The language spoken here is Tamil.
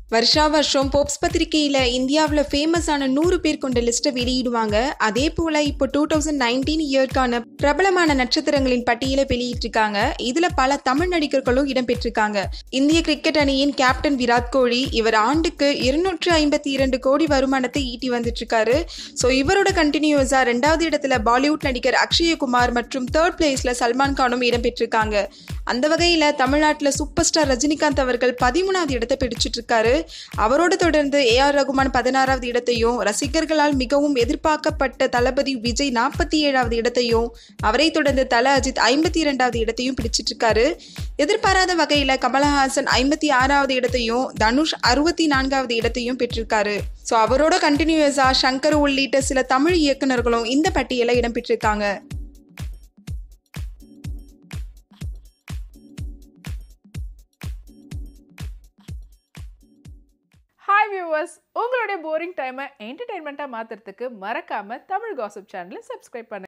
வருஷா வருஷம் போப்ஸ் பத்திரிகையில் இந்தியாவில் ஃபேமஸான நூறு பேர் கொண்ட லிஸ்ட்டை வெளியிடுவாங்க அதே போல் இப்போ டூ தௌசண்ட் நைன்டீன் இயர்க்கான பிரபலமான நட்சத்திரங்களின் பட்டியலை வெளியிட்டிருக்காங்க இதில் பல தமிழ் நடிகர்களும் இடம்பெற்றிருக்காங்க இந்திய கிரிக்கெட் அணியின் கேப்டன் விராட் கோலி இவர் ஆண்டுக்கு இருநூற்று ஐம்பத்தி இரண்டு கோடி வருமானத்தை ஈட்டி வந்துட்டு இருக்காரு ஸோ இவரோட கண்டினியூஸாக ரெண்டாவது இடத்துல பாலிவுட் நடிகர் அக்ஷயகுமார் மற்றும் தேர்ட் பிளேஸில் சல்மான் கானும் இடம்பெற்றிருக்காங்க அந்த வகையில் தமிழ்நாட்டில் சூப்பர் ஸ்டார் ரஜினிகாந்த் அவர்கள் பதிமூணாவது இடத்தை பிடிச்சிட்டு இருக்காரு அவரோடு தொடர்ந்து ஏ ஆர் ரகுமான் பதினாறாவது இடத்தையும் ரசிகர்களால் மிகவும் எதிர்பார்க்கப்பட்ட தளபதி விஜய் நாற்பத்தி ஏழாவது இடத்தையும் அவரை தொடர்ந்து தல அஜித் ஐம்பத்தி இரண்டாவது இடத்தையும் பிடிச்சிட்டு இருக்காரு எதிர்பாராத வகையில் கமலஹாசன் ஐம்பத்தி ஆறாவது இடத்தையும் தனுஷ் அறுபத்தி நான்காவது இடத்தையும் பெற்றிருக்காரு ஸோ அவரோட கண்டினியூஸா சங்கர் உள்ளிட்ட சில தமிழ் இயக்குனர்களும் இந்த பட்டியலில் இடம்பெற்றிருக்காங்க ஹாய் வியூவர்ஸ் உங்களுடைய போரிங் டைமை என்டர்டைன்மெண்ட்டாக மாற்றுறதுக்கு மறக்காமல் தமிழ் காசிப் சேனலை சப்ஸ்கிரைப் பண்ணுங்க